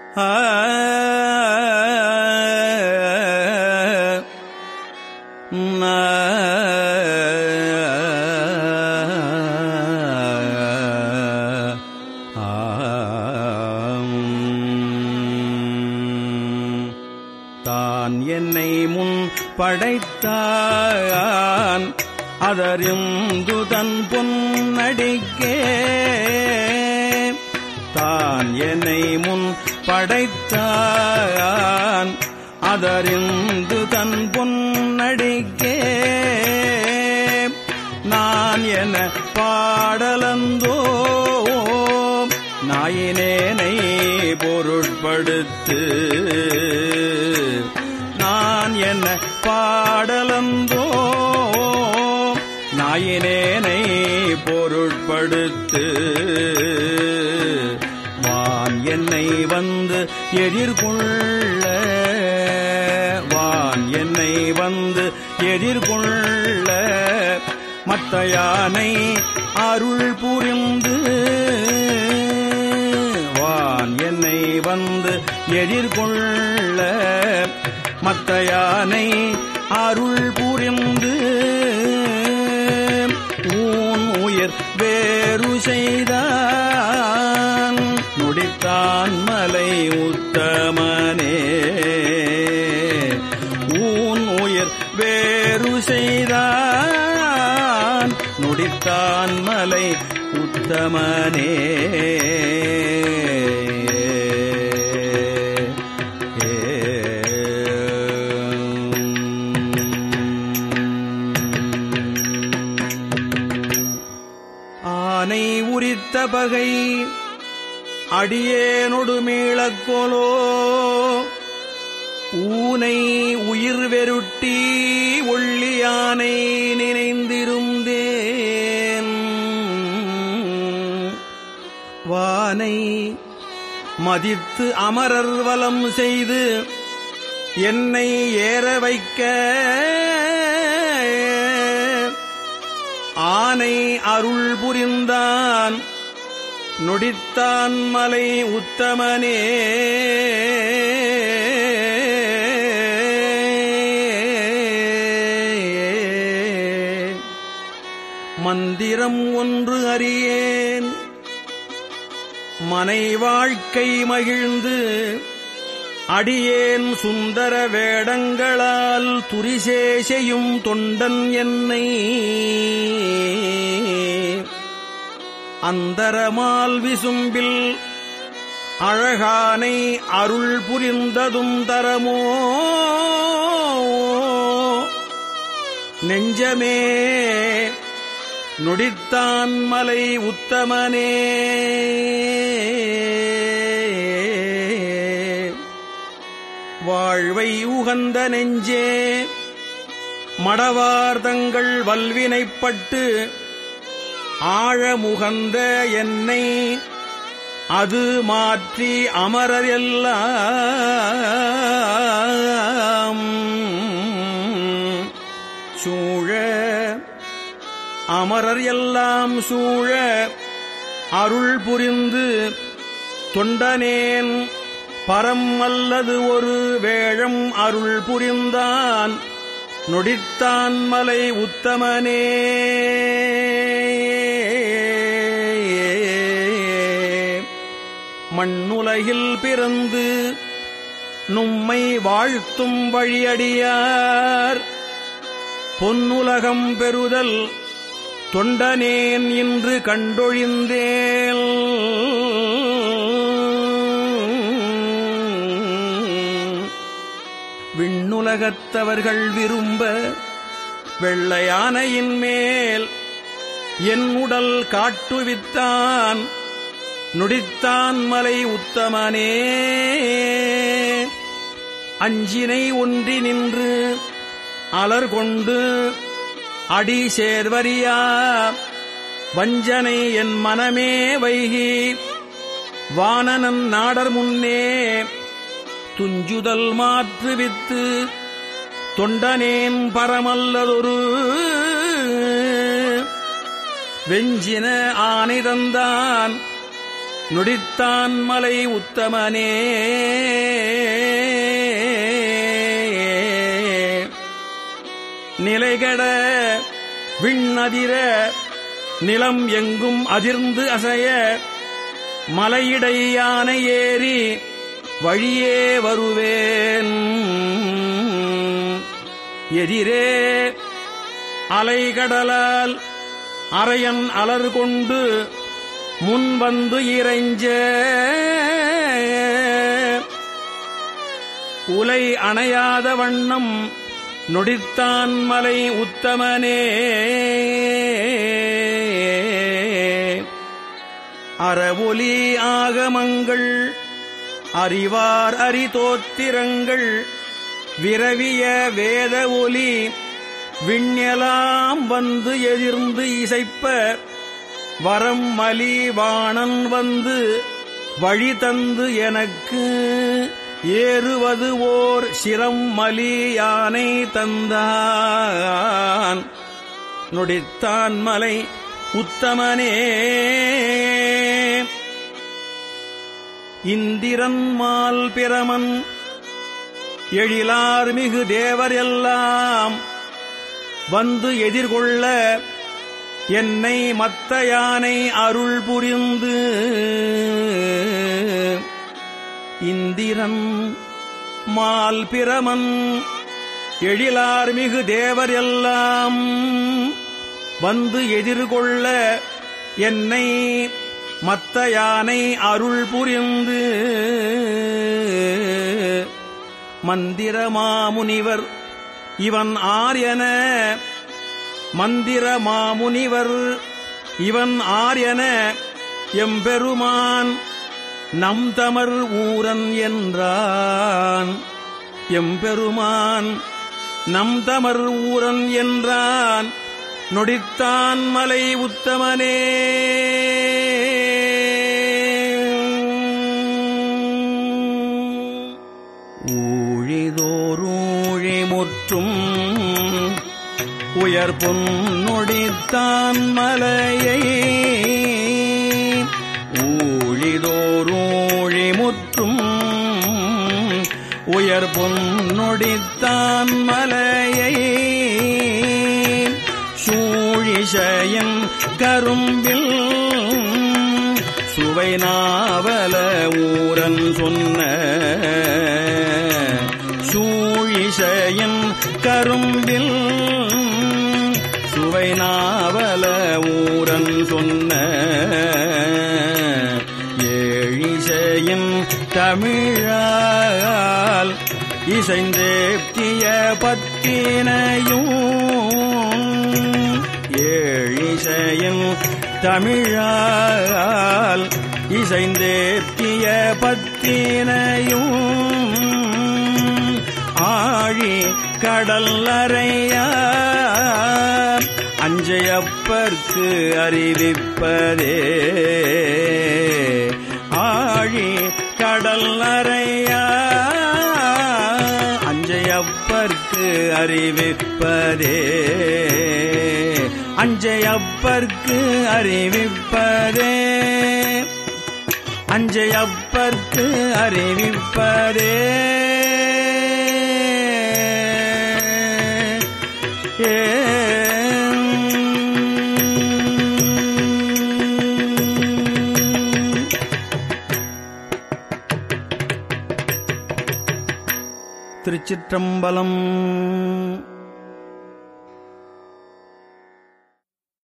தான் என்னை முன் படைத்தான் அதறிந்து தன் பொன்னடிக்கே தான் என்னை முன் படைத்தான் அதறிந்து தன் பொன்னடிக்கே நான் என பாடலந்தோ நாயினேனை பொருட்படுத்து நான் என்ன பாடலந்தோ நாயினேனை பொருட்படுத்து வான் என்னை வந்து எதிர்கொள்ள வான் என்னை வந்து எதிர்கொள்ள மத்த யானை அருள் புரிந்து வான் என்னை வந்து எதிர்கொள்ள மத்த யானை அருள் புரிந்து ஊன் உயிர் வேறு செய்தான் நுடித்தான் மலை உத்தமனே ஊன் உயிர் வேறு செய்தான் நுடித்தான் மலை உத்தமனே ஆனை உரித்த பகை அடியேனொடு மீளக்கோலோ ஊனை உயிர் வெருட்டி ஒள்ளியானை நினைந்திருந்தேன் வானை மதித்து அமரர் வலம் செய்து என்னை ஏற வைக்க ஆனை அருள் புரிந்தான் நொடித்தான் மலை உத்தமனே மந்திரம் ஒன்று அறியேன் மனை வாழ்க்கை மகிழ்ந்து அடியேன் சுந்தர வேடங்களால் துரிசேசையும் தொண்டன் என்னை அந்தரமால் விசும்பில் அழகானை அருள் புரிந்ததும் தரமோ நெஞ்சமே நொடித்தான் மலை உத்தமனே வாழ்வை உகந்த நெஞ்சே மடவார்தங்கள் வல்வினைப்பட்டு ஆழமுகந்த என்னை அது மாற்றி அமரர் எல்லாம் சூழ அமரர் எல்லாம் சூழ அருள் புரிந்து தொண்டனேன் பரம் அல்லது ஒரு வேழம் அருள் புரிந்தான் நொடித்தான் மலை உத்தமனே மண்ணுலகில் பிறந்து நும்மை வாழ்த்தும் வழியடியார் பொன்னுலகம் பெறுதல் தொண்டனேன் இன்று கண்டொழிந்தேல் விண்ணுலகத்தவர்கள் விரும்ப வெள்ளையானையின் மேல் என் உடல் காட்டுவித்தான் நுடித்தான் மலை உத்தமனே அஞ்சினை ஒன்றி நின்று அலர் கொண்டு அடி சேர்வரியா வஞ்சனை என் மனமே வைகி வானனன் நாடர் முன்னே துஞ்சுதல் மாற்றுவித்து தொண்டனேன் பரமல்லதொரு வெஞ்சின ஆனை தந்தான் நொடித்தான் மலை உத்தமனே நிலைகட விண்ணதிர நிலம் எங்கும் அதிர்ந்து அசைய மலையிடை யானை ஏறி வழியே வருவேன் எதிரே அலைகடலால் அரையன் அலர் கொண்டு முன் வந்து இறைஞ்ச உலை அணையாத வண்ணம் நொடித்தான் மலை உத்தமனே அறவொலி ஆகமங்கள் அறிவார் அரிதோத்திரங்கள் விரவிய வேத ஒலி விண்ணெலாம் வந்து எதிர்ந்து இசைப்ப வரம் மலி வாணன் வந்து வழி தந்து எனக்கு ஏறுவது ஓர் சிரம் மலி யானை தந்தான் நொடித்தான் மலை உத்தமனே இந்திரன் மால் பிரமன் எழிலார் மிகு தேவர் எல்லாம் வந்து எதிர்கொள்ள என்னை மத்த யானை அருள் புரிந்து இந்திரன் மால் பிரமன் எழிலார் மிகு தேவர் எல்லாம் வந்து எதிர்கொள்ள என்னை மத்த யானை அருள் புரிந்து மந்திர மாமுனிவர் இவன் ஆர் என மந்திர மாமுனிவர் இவன் ஆர் என எம்பெருமான் நம் தமர் ஊரன் என்றான் எம்பெருமான் நம் தமர் ஊரன் என்றான் நொடித்தான் மலை உத்தமனே ஊழிதோரூழி முற்றும் உயர் பொன்னொடித்தான் மலையை ஊழிதோரூழி முற்றும் உயர் பொன்னொடித்தான் மலையை சூழிஷயன் கரும்பில் சுவை நாவல ஊரன் சொன்ன சூழிஷயன் கரும்பில் சுவை நாவல ஊரன் சொன்ன ஏழிசையின் தமிழால் இசைந்தேப்திய பத்தினையும் ஏழிசையின் தமிழால் இசைந்தேத்திய பத்தினையும் ஆழி கடல் அறையா அஞ்சையப்பர்க்கு அறிவிப்பதே ஆழி கடல் அறையா அஞ்சையப்பர்க்கு அறிவிப்பதே அஞ்சையப்பர்க்கு அறிவிப்பதே அஞ்சையப்பர்க்கு அறிவிப்பதே ஏ திருச்சிற்றம்பலம்